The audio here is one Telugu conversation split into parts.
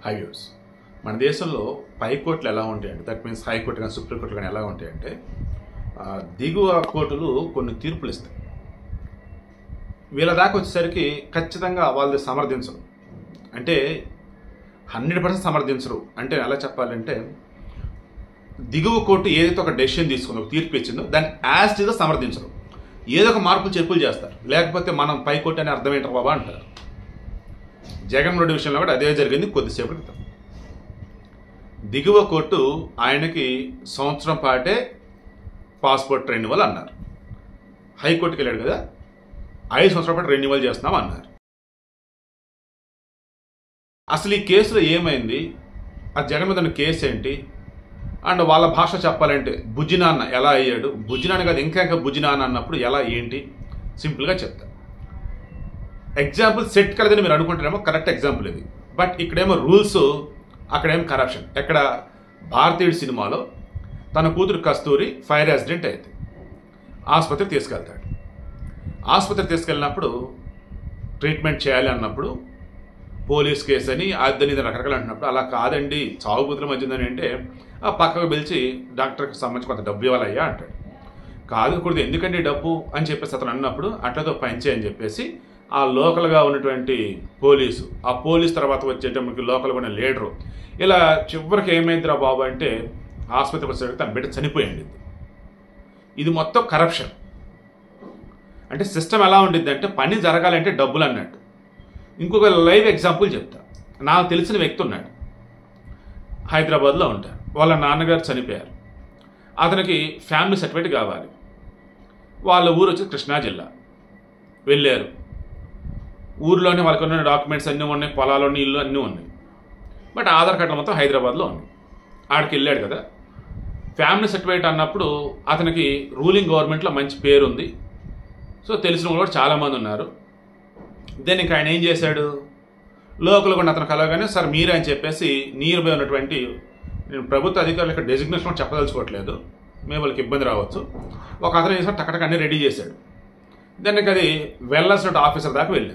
హైవేస్ మన దేశంలో పైకోర్టులు ఎలా ఉంటాయంటే దట్ మీన్స్ హైకోర్టు కానీ సుప్రీంకోర్టు కానీ ఎలా ఉంటాయంటే ఆ, దిగువ కోర్టులు కొన్ని తీర్పులు ఇస్తాయి వీళ్ళ దాకా వచ్చేసరికి ఖచ్చితంగా వాళ్ళది సమర్థించరు అంటే హండ్రెడ్ పర్సెంట్ సమర్థించరు అంటే ఎలా చెప్పాలంటే దిగువ కోర్టు ఏదైతే ఒక డెసిషన్ తీసుకుందో ఒక తీర్పు ఇచ్చిందో దాన్ని యాజ్ గా సమర్థించరు ఏదో ఒక మార్పులు చెప్పులు చేస్తారు లేకపోతే మనం పైకోర్టు అని అర్థం ఏంటారు బాబా అంటారు జగన్మోహన్ రెడ్డి విషయంలో కూడా అదే జరిగింది కొద్దిసేపటి క్రితం దిగువ కోర్టు ఆయనకి సంవత్సరం పాటే పాస్పోర్ట్ రెన్యువల్ అన్నారు హైకోర్టుకి వెళ్ళాడు కదా ఐదు సంవత్సరాల పాటు రెన్యువల్ చేస్తున్నాం అన్నారు అసలు ఈ కేసులో ఏమైంది ఆ జగన్ మీద ఉన్న కేసు ఏంటి అండ్ వాళ్ళ భాష చెప్పాలంటే బుజ్జినాన్న ఎలా అయ్యాడు బుజ్జినాన్న కాదు ఇంకా ఇంకా బుజ్జినాన్న అన్నప్పుడు ఎలా ఏంటి సింపుల్గా చెప్తా ఎగ్జాంపుల్ సెట్ కలదని మీరు అనుకుంటారేమో కరెక్ట్ ఎగ్జాంపుల్ ఇది బట్ ఇక్కడేమో రూల్స్ అక్కడేమో కరప్షన్ ఎక్కడ భారతీయుడు సినిమాలో తన కూతురు కస్తూరి ఫైర్ యాక్సిడెంట్ అయింది ఆసుపత్రికి తీసుకెళ్తాడు ఆసుపత్రికి తీసుకెళ్ళినప్పుడు ట్రీట్మెంట్ చేయాలి అన్నప్పుడు పోలీస్ కేసు అని అదని ఇది రకరకాలు అంటున్నప్పుడు అలా కాదండి చావు బుద్ధుల మధ్యందని అంటే ఆ పక్కకు పిలిచి డాక్టర్కి సంబంధించి కొంత డబ్బు ఇవ్వాలయ్యా అంటాడు కాదు కూడదు ఎందుకండి డబ్బు అని చెప్పేసి అతను అన్నప్పుడు అట్లతో పంచే అని చెప్పేసి ఆ లోకల్గా ఉన్నటువంటి పోలీసు ఆ పోలీస్ తర్వాత వచ్చేటప్పటికి లోకల్గా ఉన్న లీడరు ఇలా చివరికి ఏమైందిరా బాబు అంటే ఆసుపత్రి వచ్చేసరికి తన బిడ్డ చనిపోయింది ఇది మొత్తం కరప్షన్ అంటే సిస్టమ్ ఎలా ఉండిద్ది అంటే పని జరగాలంటే డబ్బులు అన్నట్టు ఇంకొక లైవ్ ఎగ్జాంపుల్ చెప్తా నాకు తెలిసిన వ్యక్తి ఉన్నాడు హైదరాబాద్లో ఉంటారు వాళ్ళ నాన్నగారు చనిపోయారు అతనికి ఫ్యామిలీ సర్టిఫికేట్ కావాలి వాళ్ళ ఊరు వచ్చి కృష్ణా జిల్లా వెళ్ళారు ఊర్లోనే వాళ్ళకి ఉన్న డాక్యుమెంట్స్ అన్నీ ఉన్నాయి పొలాలు ఉన్నాయి ఇల్లు అన్నీ ఉన్నాయి బట్ ఆధార్ కార్డులు మొత్తం హైదరాబాద్లో ఉంది ఆడికి వెళ్ళాడు కదా ఫ్యామిలీ సర్టిఫికేట్ అన్నప్పుడు అతనికి రూలింగ్ గవర్నమెంట్లో మంచి పేరు ఉంది సో తెలిసిన వాళ్ళు కూడా చాలామంది ఉన్నారు దెన్ ఇంకా ఆయన ఏం చేశాడు లోకల్ కూడా అతను కలవగానే సార్ మీరే అని చెప్పేసి నియర్ బై ఉన్నటువంటి నేను ప్రభుత్వ అధికారులు ఇక్కడ డెసిగ్నేషన్ కూడా చెప్పదలుచుకోవట్లేదు మేము వాళ్ళకి ఇబ్బంది రావచ్చు ఒక అతను చేసాడు టక్కటక్క అన్ని రెడీ చేశాడు దానికి అది వెళ్ళాల్సిన ఆఫీసర్ దాకా వెళ్ళింది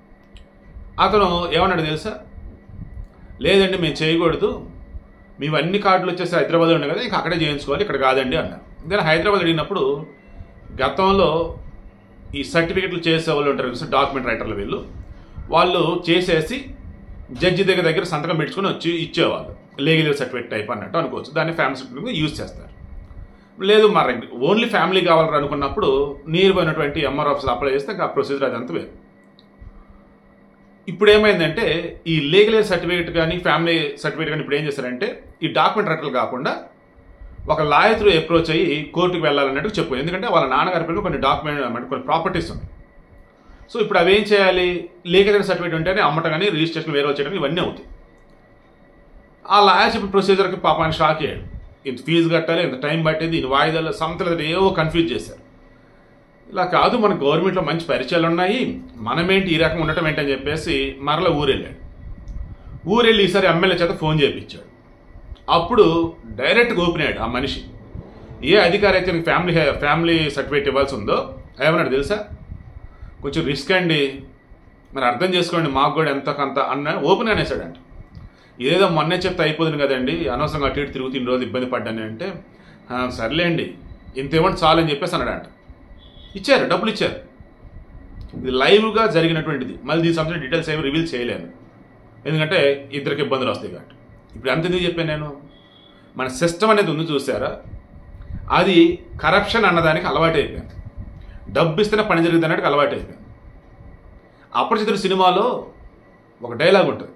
అతను ఏమన్నాడు తెలుసా లేదండి మేము చేయకూడదు మేము అన్ని కార్డులు వచ్చేసి హైదరాబాద్లో ఉన్నాయి కదా ఇంకా అక్కడే చేయించుకోవాలి ఇక్కడ కాదండి అన్నారు దాని హైదరాబాద్ అడిగినప్పుడు గతంలో ఈ సర్టిఫికెట్లు చేసే వాళ్ళు ఉంటారు కదా, డాక్యుమెంట్ రైటర్లు వీళ్ళు వాళ్ళు చేసేసి జడ్జి దగ్గర దగ్గర సంతకం పెట్టుకుని వచ్చి ఇచ్చేవాళ్ళు లీగల్ సర్టిఫికేట్ టైప్ అన్నట్టు అనుకోవచ్చు దాన్ని ఫ్యామిలీ సర్టిఫికేట్ యూజ్ చేస్తారు లేదు మరి ఓన్లీ ఫ్యామిలీ కావాలని అనుకున్నప్పుడు నియర్ బై ఉన్నటువంటి ఎంఆర్ ఆఫీస్ అప్లై చేస్తే ఇంకా ప్రొసీజర్ అదంతా వేరు ఇప్పుడు ఏమైందంటే ఈ లీగల్ సర్టిఫికేట్ కానీ ఫ్యామిలీ సర్టిఫికేట్ కానీ ఇప్పుడు ఏం చేశారంటే ఈ డాక్యుమెంట్ రైటర్లు కాకుండా ఒక లాయర్ త్రూ అప్రోచ్ అయ్యి కోర్టుకు వెళ్ళాలన్నట్టు చెప్పు ఎందుకంటే వాళ్ళ నాన్నగారి పేరు కొన్ని డాక్యుమెంట్ అంటే కొన్ని ప్రాపర్టీస్ ఉన్నాయి సో ఇప్పుడు అవి ఏం చేయాలి లీగల్ సర్టిఫికేట్ ఉంటేనే అమ్మటం కానీ రిజిస్ట్రేషన్ వేరే చేయడం ఇవన్నీ అవుతాయి ఆ లాయర్ చెప్పిన ప్రొసీజర్కి పాపాన్ని షాక్ అయ్యాడు ఇంత ఫీజు కట్టాలి ఇంత టైం పట్టేది ఇన్ని వాయిదాలు సంతలు ఏవో కన్ఫ్యూజ్ చేశారు ఇలా కాదు మన గవర్నమెంట్లో మంచి పరిచయాలు ఉన్నాయి మనమేంటి ఈ రకం ఉండటం ఏంటని చెప్పేసి మరల ఊరెళ్ళాడు ఊరెళ్ళి ఈసారి ఎమ్మెల్యే చేత ఫోన్ చేయించాడు అప్పుడు డైరెక్ట్గా ఓపెన్ అయ్యాడు ఆ మనిషి ఏ అధికారి అయితే నీకు ఫ్యామిలీ ఫ్యామిలీ సర్టిఫికేట్ ఇవ్వాల్సి ఉందో ఏమన్నాడు తెలుసా కొంచెం రిస్క్ అండి మరి అర్థం చేసుకోండి మాకు కూడా ఎంత కొంత అన్న ఓపెన్ అనేసాడంట ఏదో మొన్నే చెప్తే అయిపోతుంది కదండి అనవసరంగా అటు ఇటు తిరుగుతూ ఇన్ని రోజులు ఇబ్బంది పడ్డాను అంటే "ఆ, సర్లేండి ఇంత ఇవ్వండి చాలు అని చెప్పేసి అన్నాడంట ఇచ్చారు డబ్బులు ఇచ్చారు ఇది లైవ్గా జరిగినటువంటిది మళ్ళీ దీని సంబంధించిన డీటెయిల్స్ ఏమి రివీల్ చేయలేను ఎందుకంటే ఇద్దరికి ఇబ్బందులు వస్తాయి కాబట్టి ఇప్పుడు ఎంత ఎందుకు చెప్పాను నేను మన సిస్టమ్ అనేది ఉంది చూసారా అది కరప్షన్ అన్నదానికి అలవాటు అయిపోయింది డబ్బు ఇస్తేనే పని జరిగింది అన్నట్టు అలవాటు అయిపోయింది అపరిచితుడు సినిమాలో ఒక డైలాగ్ ఉంటుంది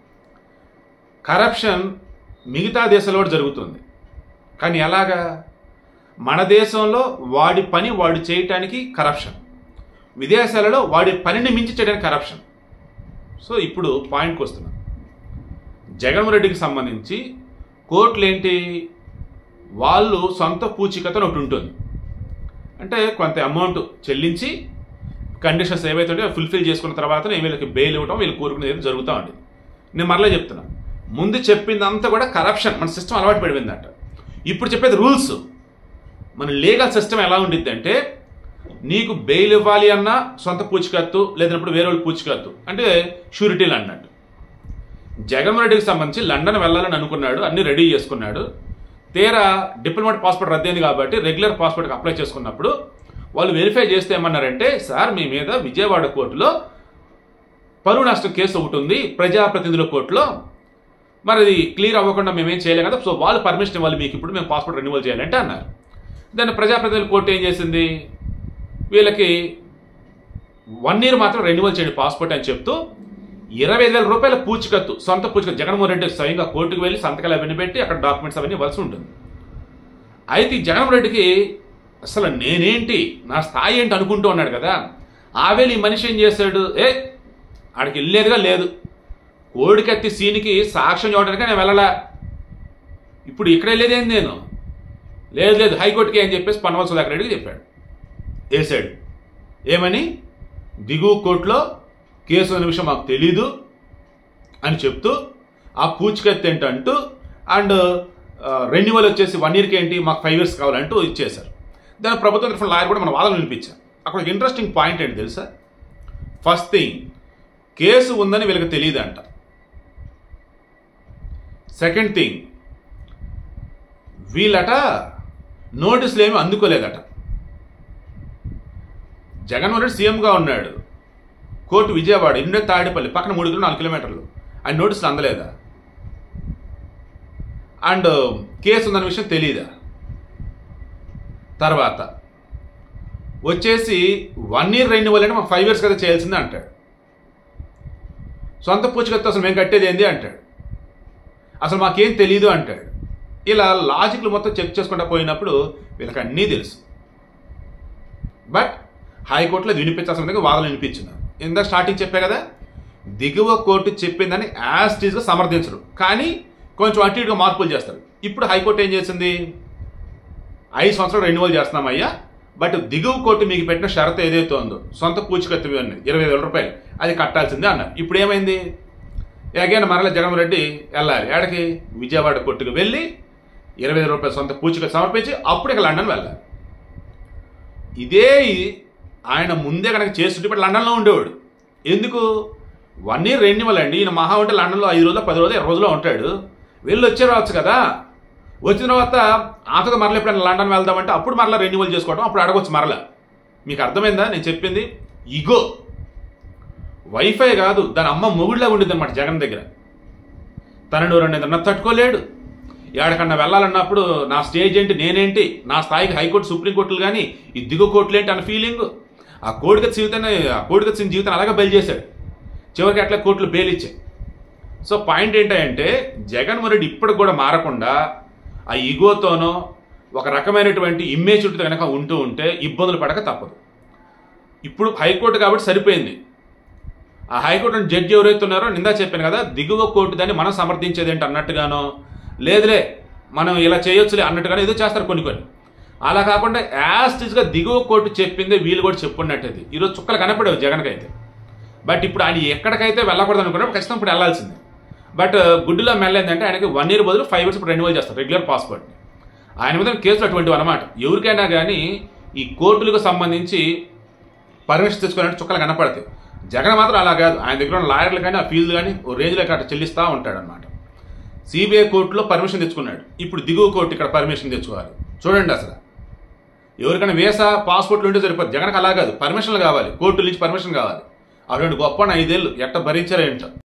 కరప్షన్ మిగతా దేశాల్లో కూడా జరుగుతుంది కానీ ఎలాగా మన దేశంలో వాడి పని వాడు చేయటానికి కరప్షన్ విదేశాలలో వాడి పనిని మించి చేయడానికి కరప్షన్ సో ఇప్పుడు పాయింట్కి వస్తున్నాం జగన్మోహన్ రెడ్డికి సంబంధించి కోర్టులు ఏంటి వాళ్ళు సొంత పూచికతను ఒకటి ఉంటుంది అంటే కొంత అమౌంట్ చెల్లించి కండిషన్స్ ఏవైతే ఉంటాయో ఫుల్ఫిల్ చేసుకున్న తర్వాత వీళ్ళకి బెయిల్ ఇవ్వడం వీళ్ళు కోరుకునేది జరుగుతూ ఉంది నేను మరలా చెప్తున్నా ముందు చెప్పిందంతా కూడా కరప్షన్ మన సిస్టమ్ అలవాటు పడిపోయిందంట ఇప్పుడు చెప్పేది రూల్స్ మన లీగల్ సిస్టమ్ ఎలా ఉండిద్ది అంటే నీకు బెయిల్ ఇవ్వాలి అన్నా సొంత పూచికత్తు లేదన్నప్పుడు వేరే వాళ్ళు పూచికత్తు అంటే షూరిటీలు అన్నట్టు జగన్మోహన్ రెడ్డికి సంబంధించి లండన్ వెళ్ళాలని అనుకున్నాడు అన్ని రెడీ చేసుకున్నాడు తీరా డిప్లొమాట్ పాస్పోర్ట్ రద్దయింది కాబట్టి రెగ్యులర్ పాస్పోర్ట్కి అప్లై చేసుకున్నప్పుడు వాళ్ళు వెరిఫై చేస్తే ఏమన్నారంటే సార్ మీ మీద విజయవాడ కోర్టులో పరువు నష్టం కేసు ఒకటి ఉంది ప్రజాప్రతినిధుల కోర్టులో మరి అది క్లియర్ అవ్వకుండా మేమేం చేయలేం కదా సో వాళ్ళు పర్మిషన్ ఇవ్వాలి మీకు ఇప్పుడు మేము పాస్పోర్ట్ రెన్యువల్ చేయాలంటే అన్నారు దాన్ని ప్రజాప్రతినిధుల కోర్టు ఏం చేసింది వీళ్ళకి వన్ ఇయర్ మాత్రం రెన్యువల్ చేయండి పాస్పోర్ట్ అని చెప్తూ ఇరవై ఐదు వేల రూపాయల పూచికత్తు సొంత పూచికత్తు జగన్మోహన్ రెడ్డి స్వయంగా కోర్టుకు వెళ్ళి సంతకాలు అవన్నీ పెట్టి అక్కడ డాక్యుమెంట్స్ అవన్నీ ఇవ్వాల్సి ఉంటుంది అయితే ఈ జగన్మోహన్ రెడ్డికి అసలు నేనేంటి నా స్థాయి ఏంటి అనుకుంటూ ఉన్నాడు కదా ఆవేళ ఈ మనిషి ఏం చేశాడు ఏ ఆడికి వెళ్ళేదిగా లేదు కోడికత్తి సీనికి సాక్ష్యం చూడడానికి నేను వెళ్ళలా ఇప్పుడు ఇక్కడ వెళ్ళేదేంది నేను లేదు లేదు హైకోర్టుకి అని చెప్పేసి పన్నవల్ సుధాకర్ రెడ్డికి చెప్పాడు వేసాడు ఏమని దిగువ కోర్టులో కేసు అనే విషయం మాకు తెలీదు అని చెప్తూ ఆ పూచికత్తి ఏంటంటూ అండ్ రెన్యువల్ వచ్చేసి వన్ ఇయర్కి ఏంటి మాకు ఫైవ్ ఇయర్స్ కావాలంటూ ఇచ్చేశారు దాని ప్రభుత్వం తరఫున లాయర్ కూడా మన వాదన వినిపించాం అక్కడ ఒక ఇంట్రెస్టింగ్ పాయింట్ ఏంటి తెలుసా ఫస్ట్ థింగ్ కేసు ఉందని వీళ్ళకి తెలియదంట సెకండ్ థింగ్ వీళ్ళట నోటీసులు ఏమి అందుకోలేదట జగన్మోహన్ రెడ్డి సీఎంగా ఉన్నాడు కోర్టు విజయవాడ ఇండే తాడేపల్లి పక్కన మూడు కిలో నాలుగు కిలోమీటర్లు ఆయన నోటీసులు అందలేదా అండ్ కేసు ఉందన్న విషయం తెలియదా తర్వాత వచ్చేసి వన్ ఇయర్ రెన్యువల్ అంటే మాకు ఫైవ్ ఇయర్స్ కదా చేయాల్సిందే అంటాడు సొంత పూచికత్తు అసలు మేము కట్టేది ఏంది అంటాడు అసలు మాకేం తెలియదు అంటాడు ఇలా లాజిక్లు మొత్తం చెక్ చేసుకుంటా పోయినప్పుడు వీళ్ళకి అన్నీ తెలుసు బట్ హైకోర్టులో అది వినిపించాల్సిన వాదనలు వినిపించినారు ఇందాక స్టార్టింగ్ చెప్పే కదా దిగువ కోర్టు చెప్పిందని యాజ్ టీజ్గా సమర్థించరు కానీ కొంచెం అటు ఇటుగా మార్పులు చేస్తారు ఇప్పుడు హైకోర్టు ఏం చేసింది ఐదు సంవత్సరాలు రెన్యువల్ చేస్తున్నామయ్యా బట్ దిగువ కోర్టు మీకు పెట్టిన షరతు ఏదైతే ఉందో సొంత పూచికత్తు అన్నది ఇరవై వేల రూపాయలు అది కట్టాల్సిందే అన్నారు ఇప్పుడు ఏమైంది అగైన్ మరలా జగన్మోహన్ రెడ్డి వెళ్ళాలి ఏడకి విజయవాడ కోర్టుకు వెళ్ళి ఇరవై వేల రూపాయల సొంత పూచికత్తు సమర్పించి అప్పుడు ఇక లండన్ వెళ్ళాలి ఇదే ఆయన ముందే కనుక చేస్తుంటే ఇప్పుడు లండన్లో ఉండేవాడు ఎందుకు వన్ ఇయర్ రెన్యువల్ అండి ఈయన మహా ఉంటే లండన్లో ఐదు రోజులు పది రోజులు ఇరవై రోజులు ఉంటాడు వెళ్ళి వచ్చే రావచ్చు కదా వచ్చిన తర్వాత ఆతగా మరల ఎప్పుడైనా లండన్ వెళ్దామంటే అప్పుడు మరలా రెన్యువల్ చేసుకోవడం అప్పుడు అడగొచ్చు మరలా మీకు అర్థమైందా నేను చెప్పింది ఇగో వైఫై కాదు దాని అమ్మ మొగుడిలాగా ఉండిద్ది అనమాట జగన్ దగ్గర తనను రెండు తట్టుకోలేడు ఎక్కడికన్నా వెళ్ళాలన్నప్పుడు నా స్టేజ్ ఏంటి నేనేంటి నా స్థాయికి హైకోర్టు సుప్రీంకోర్టులు కానీ ఈ దిగు కోర్టులు ఏంటి అన్న ఫీలింగ్ ఆ కోడికత్ జీవితాన్ని ఆ కోడికత్ సింగ్ జీవితాన్ని అలాగే బయలు చేశాడు చివరికి అట్లా కోర్టులు బెయిల్ ఇచ్చాయి సో పాయింట్ ఏంటంటే జగన్మోహన్ రెడ్డి ఇప్పటికి కూడా మారకుండా ఆ ఈగోతోనో ఒక రకమైనటువంటి ఇమేజ్ చుట్టూ కనుక ఉంటూ ఉంటే ఇబ్బందులు పడక తప్పదు ఇప్పుడు హైకోర్టు కాబట్టి సరిపోయింది ఆ హైకోర్టు జడ్జి ఎవరైతే ఉన్నారో నిందా చెప్పాను కదా దిగువ కోర్టు దాన్ని మనం సమర్థించేది ఏంటి అన్నట్టుగానో లేదులే మనం ఇలా చేయొచ్చులే అన్నట్టుగానే ఏదో చేస్తారు కొన్ని కొన్ని అలా కాకుండా యాస్టిస్గా దిగువ కోర్టు చెప్పిందే వీళ్ళు కూడా చెప్పున్నట్టది ఈరోజు చుక్కలు కనపడేవి జగన్కైతే బట్ ఇప్పుడు ఆయన ఎక్కడికైతే వెళ్ళకూడదు అనుకున్నప్పుడు ఖచ్చితంగా ఇప్పుడు వెళ్ళాల్సిందే బట్ గుడ్డులో మెల్లేందంటే ఆయనకి వన్ ఇయర్ బదులు ఫైవ్ ఇయర్స్ ఇప్పుడు రెన్యువల్ చేస్తారు రెగ్యులర్ పాస్పోర్ట్ ఆయన మీద కేసులు అటువంటివి అనమాట ఎవరికైనా కానీ ఈ కోర్టులకు సంబంధించి పర్మిషన్ తెచ్చుకోవాలంటే చుక్కలు కనపడతాయి జగన్ మాత్రం అలా కాదు ఆయన దగ్గర ఉన్న లాయర్లు కానీ ఆ ఫీజులు కానీ ఓ రేంజ్లో అట్లా చెల్లిస్తూ ఉంటాడు అనమాట సిబిఐ కోర్టులో పర్మిషన్ తెచ్చుకున్నాడు ఇప్పుడు దిగువ కోర్టు ఇక్కడ పర్మిషన్ తెచ్చుకోవాలి చూడండి అసలు ఎవరికైనా వీసా పాస్పోర్ట్లు ఉంటే సరిపోతుంది జగన్కి అలా కాదు పర్మిషన్లు కావాలి కోర్టు నుంచి పర్మిషన్ కావాలి అటువంటి గొప్ప ఐదేళ్ళు ఎట్ట భరించారేంటో